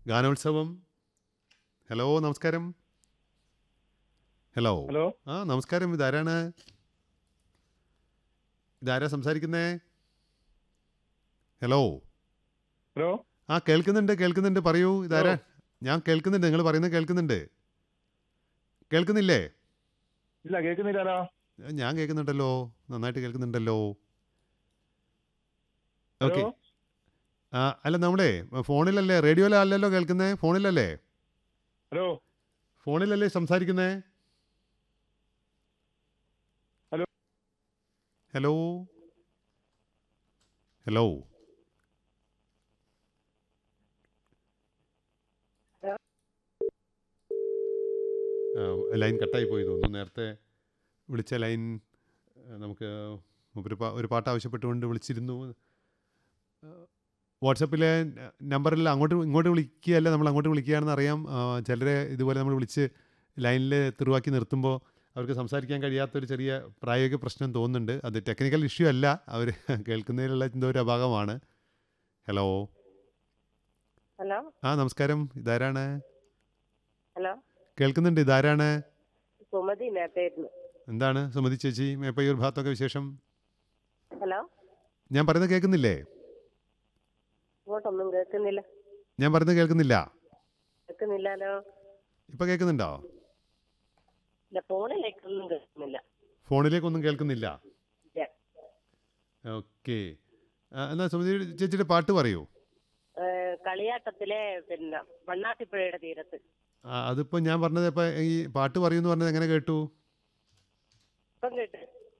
ഗാനോത്സവം ഹലോ നമസ്കാരം hello hello ആ നമസ്കാരം ഇതാരാണ് ഇതാരാ സംസാരിക്കുന്നേ ഹലോ ഹലോ ആ കേൾക്കുന്നുണ്ട് കേൾക്കുന്നുണ്ട് പറയൂ ഇതാരാ ഞാൻ കേൾക്കുന്നുണ്ട് നിങ്ങൾ പറയുന്നത് കേൾക്കുന്നുണ്ട് കേൾക്കുന്നില്ലേ ഇല്ല കേൾക്കുന്നില്ലല്ലോ ഞാൻ കേൾക്കുന്നുണ്ടല്ലോ നന്നായിട്ട് കേൾക്കുന്നുണ്ടല്ലോ ഓക്കെ ഹലോ ആ അല്ല നമ്മളെ ഫോണിലല്ലേ റേഡിയോയിലല്ലല്ലോ കേൾക്കുന്നേ ഫോണിലല്ലേ ഹലോ ഫോണിലല്ലേ സംസാരിക്കുന്നേ ഹലോ. ഹലോ ഹലോ ആ, ലൈൻ കട്ടായി പോയി തോന്നുന്നു നേരത്തെ വിളിച്ച ലൈൻ ആ, നമുക്ക് ഒരു പാ ഒരു പാട്ട് ആവശ്യപ്പെട്ടുകൊണ്ട് വിളിച്ചിരുന്നു വാട്സപ്പിലെ നമ്പറിൽ അങ്ങോട്ട് ഇങ്ങോട്ട് വിളിക്കുകയല്ല നമ്മൾ അങ്ങോട്ട് വിളിക്കുകയാണെന്ന് അറിയാം ആ, ചിലരെ ഇതുപോലെ നമ്മൾ വിളിച്ച് ലൈനിൽ തിരുവാക്കി നിർത്തുമ്പോൾ അവർക്ക് സംസാരിക്കാൻ കഴിയാത്തൊരു ചെറിയ പ്രായോഗിക പ്രശ്നം തോന്നുന്നുണ്ട് അത് ടെക്നിക്കൽ ഇഷ്യൂ അല്ല അവർ കേൾക്കുന്നതിലുള്ള എന്തോ ഒരു അഭാഗമാണ് ഹലോ ഹലോ ആ നമസ്കാരം ഇതാരാണ് ഹലോ കേൾക്കുന്നുണ്ട് ഇതാരാണ് സുമതി മേപ്പയായിരുന്നു എന്താണ് സുമതി ചേച്ചി മേപ്പയ്യൂർ ഭാഗത്തൊക്കെ വിശേഷം ഹലോ ഞാൻ പറയുന്നത് കേൾക്കുന്നില്ലേ ഇങ്ങോട്ടൊന്നും കേൾക്കുന്നില്ല ഞാൻ പറയുന്നത് കേൾക്കുന്നില്ല കേൾക്കുന്നില്ലല്ലോ ഇപ്പം കേൾക്കുന്നുണ്ടോ ഇല്ല ഫോണിലേക്കൊന്നും കേൾക്കുന്നില്ല ഫോണിലേക്കൊന്നും കേൾക്കുന്നില്ല ഇല്ല. ഓക്കെ എന്നാൽ സുമതി ചേച്ചിയുടെ പാട്ട് പറയൂ ഏ, കളിയാട്ടത്തിലെ പിന്നെ വണ്ണാത്തിപ്പുഴയുടെ തീരത്ത് ആ, അതിപ്പോൾ ഞാൻ പറഞ്ഞത് ഇപ്പം ഈ പാട്ട് പറയൂ എന്ന് പറഞ്ഞത് എങ്ങനെ കേട്ടു ഇപ്പം കേട്ട്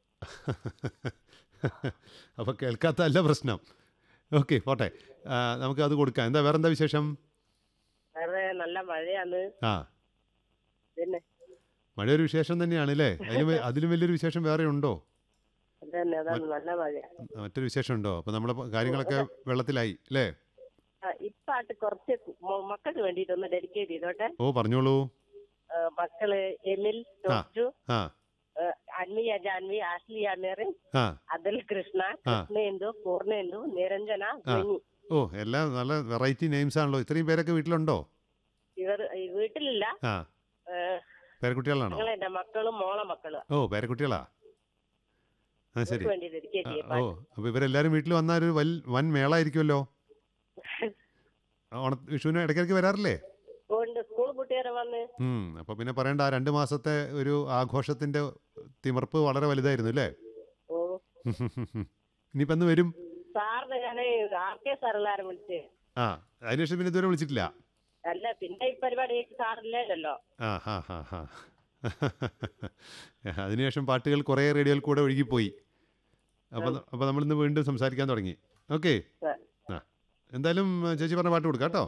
അപ്പോൾ കേൾക്കാത്തതല്ല പ്രശ്നം ഓക്കെ പോട്ടെ ആ, നമുക്ക് അത് കൊടുക്കാം എന്താ വേറെന്താ വിശേഷം വേറെ നല്ല മഴയാണ് ആ പിന്നെ മഴ ഒരു വിശേഷം തന്നെയാണ് അല്ലേ അതിലും വെ- അതിലും വലിയൊരു വിശേഷം വേറെ ഉണ്ടോ അത് തന്നെ അതാണ് നല്ല മഴ മറ്റൊരു വിശേഷം ഉണ്ടോ അപ്പോൾ നമ്മളെ കാര്യങ്ങളൊക്കെ വെള്ളത്തിലായി അല്ലേ ആ, ഇപ്പാട്ട് കുറച്ച് മ- മക്കൾക്ക് വേണ്ടിയിട്ടൊന്ന് ഡെഡിക്കേറ്റ് ചെയ്തോട്ടെ ഓ പറഞ്ഞോളൂ ഏ, മക്കള് എമിൽ ടോസ്റ്റു ആ അന്വിയ ജാൻവി ആഷ്ലിയ മെറിൻ ആ അതിൽ കൃഷ്ണ കൃഷ്ണേന്ദു പൂർണ്ണേന്ദു നിരഞ്ജന ധ്വനി ഓ എല്ലാം നല്ല വെറൈറ്റി നെയിംസ് ആണല്ലോ ഇത്രയും പേരൊക്കെ വീട്ടിലുണ്ടോ ഇവർ ഈ വീട്ടിലില്ല ആ ഏ, പേരക്കുട്ടികളാണോ ഞങ്ങൾ എന്റെ മക്കളും മോളെ മക്കളും ഓ പേരക്കുട്ടികളാ ആ ശരി അവർക്ക് വേണ്ടി ഡെഡിക്കേറ്റ് ആ, ചെയ്യാം ഓ അപ്പോൾ ഇവരെല്ലാവരും വീട്ടിൽ വന്നാൽ ഒരു വൽ വൻ മേളായിരിക്കുമല്ലോ ഓണ വിഷുവിന് ഇടയ്ക്കിടയ്ക്ക് വരാറില്ലേ അതുകൊണ്ട് സ്കൂൾ കുട്ടികളെ വന്ന് ഉം, അപ്പോൾ പിന്നെ പറയണ്ട ആ രണ്ട് മാസത്തെ ഒരു ആഘോഷത്തിൻ്റെ തിമർപ്പ് വളരെ വലുതായിരുന്നു അല്ലേ ഓ ഇനിയിപ്പോൾ എന്ന് വരും സാറിന് ഞാൻ ആർ കെ സാറെല്ലാരും വിളിച്ച് ആ അതിനുശേഷം പിന്നെ ഇതുവരെ വിളിച്ചിട്ടില്ല അല്ല പിന്നെ ഈ പരിപാടിക്ക് സാറില്ലല്ലോ ആ ഹാ ഹാ ഹാ അതിനുശേഷം പാട്ടുകൾ കുറേ റേഡിയോയിൽ കൂടെ ഒഴുകിപ്പോയി അപ്പോൾ അപ്പോൾ നമ്മളിന്ന് വീണ്ടും സംസാരിക്കാൻ തുടങ്ങി ഓക്കെ ആ. ആ എന്തായാലും ചേച്ചി പറഞ്ഞ പാട്ട് കൊടുക്കാം കേട്ടോ